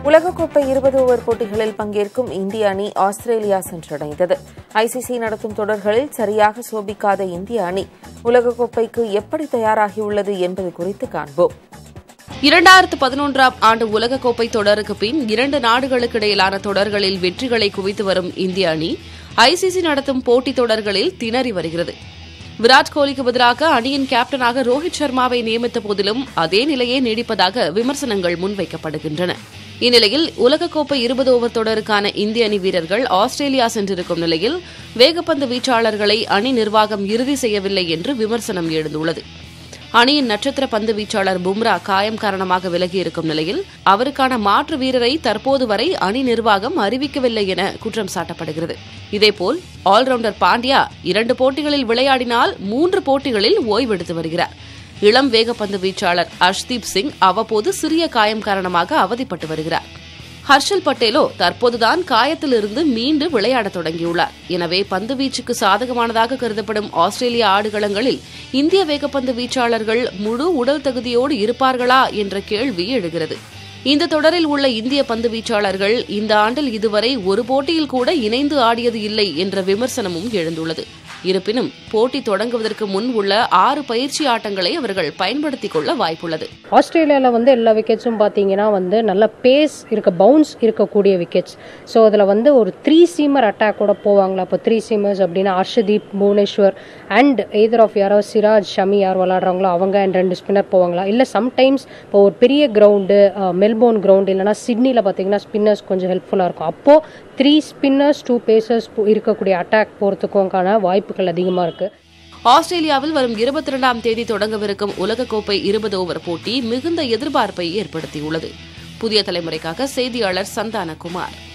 உலகக்கோப்பை இருபது ஓவர் போட்டிகளில் பங்கேற்கும் இந்திய அணி ஆஸ்திரேலியா சென்றடைந்தது ஐசிசி நடத்தும் தொடர்களில் சரியாக சோபிக்காத இந்திய அணி உலகக்கோப்பைக்கு எப்படி தயாராகியுள்ளது என்பது குறித்து காண்போம் இரண்டாயிரத்து பதினொன்றாம் ஆண்டு உலகக்கோப்பை தொடருக்கு பின் இரண்டு நாடுகளுக்கு இடையிலான தொடர்களில் வெற்றிகளை குவித்து வரும் இந்திய அணி ஐசிசி நடத்தும் போட்டித் தொடர்களில் திணறி வருகிறது விராட் கோலிக்கு பதிலாக அணியின் கேப்டனாக ரோஹித் சர்மாவை நியமித்த போதிலும் அதே நிலையே நீடிப்பதாக விமர்சனங்கள் முன்வைக்கப்படுகின்றன இந்நிலையில் உலகக்கோப்பை இருபது ஓவர் தொடருக்கான இந்திய அணி வீரர்கள் ஆஸ்திரேலியா சென்றிருக்கும் நிலையில் வேகப்பந்து வீச்சாளர்களை அணி நிர்வாகம் இறுதி செய்யவில்லை என்று விமர்சனம் எழுந்துள்ளது அணியின் நட்சத்திர பந்து வீச்சாளர் பும்ரா காயம் காரணமாக விலகியிருக்கும் நிலையில் அவருக்கான மாற்று வீரரை தற்போது வரை அணி நிர்வாகம் அறிவிக்கவில்லை என குற்றம் சாட்டப்படுகிறது இதேபோல் ஆல்ரவுண்டர் பாண்டியா இரண்டு போட்டிகளில் விளையாடினால் மூன்று போட்டிகளில் ஓய்வெடுத்து வருகிறார் இளம் வேகப்பந்து வீச்சாளர் அர்ஷ்தீப் சிங் அவ்வப்போது சிறிய காயம் காரணமாக அவதிப்பட்டு வருகிறார் ஹர்ஷல் பட்டேலோ தற்போதுதான் காயத்திலிருந்து மீண்டு விளையாடத் தொடங்கியுள்ளார் எனவே பந்து வீச்சுக்கு சாதகமானதாக கருதப்படும் ஆஸ்திரேலிய ஆடுகளங்களில் இந்திய வேகப்பந்து வீச்சாளர்கள் முழு உடல் தகுதியோடு இருப்பார்களா என்ற கேள்வி எழுகிறது இந்த தொடரில் உள்ள இந்திய பந்து வீச்சாளர்கள் இந்த ஆண்டில் இதுவரை ஒரு போட்டியில் கூட இணைந்து ஆடியது இல்லை என்ற விமர்சனமும் எழுந்துள்ளது இருப்பினும் போட்டி தொடங்குவதற்கு முன் உள்ள ஆறு பயிற்சி ஆட்டங்களை அவர்கள் பயன்படுத்திக் கொள்ள வாய்ப்புள்ளது ஆஸ்திரேலியாவில் வந்து எல்லா விக்கெட்ஸும் பார்த்தீங்கன்னா வந்து நல்ல பேஸ் இருக்க பவுன்ஸ் இருக்கக்கூடிய விக்கெட்ஸ் ஸோ அதில் வந்து ஒரு த்ரீ சீமர் அட்டாக் கூட போவாங்களா இப்போ த்ரீ சீமர்ஸ் அப்படின்னா Harshdeep Bhuvneshwar and either of யாரோ சிராஜ் ஷமி யார் விளாடுறாங்களோ அவங்க அண்ட் ரெண்டு ஸ்பின்னர் போவாங்களா இல்லை சம்டைம்ஸ் இப்போ ஒரு பெரிய கிரவுண்டு மெல்போர்ன் கிரவுண்டு இல்லைனா சிட்னியில் பார்த்தீங்கன்னா ஸ்பின்னர்ஸ் கொஞ்சம் ஹெல்ப்ஃபுல்லாக இருக்கும் அப்போது த்ரீ ஸ்பின்னர்ஸ் டூ பேசர்ஸ் இருக்கக்கூடிய அட்டாக் போகிறதுக்கும்கான வாய்ப்புகள் அதிகமாக இருக்குது ஆஸ்திரேலியாவில் வரும் இருபத்தி இரண்டாம் தேதி தொடங்கவிருக்கும் உலகக்கோப்பை இருபது ஓவர் போட்டி மிகுந்த எதிர்பார்ப்பை ஏற்படுத்தியுள்ளது புதிய தலைமுறைக்காக செய்தியாளர் சந்தானகுமார்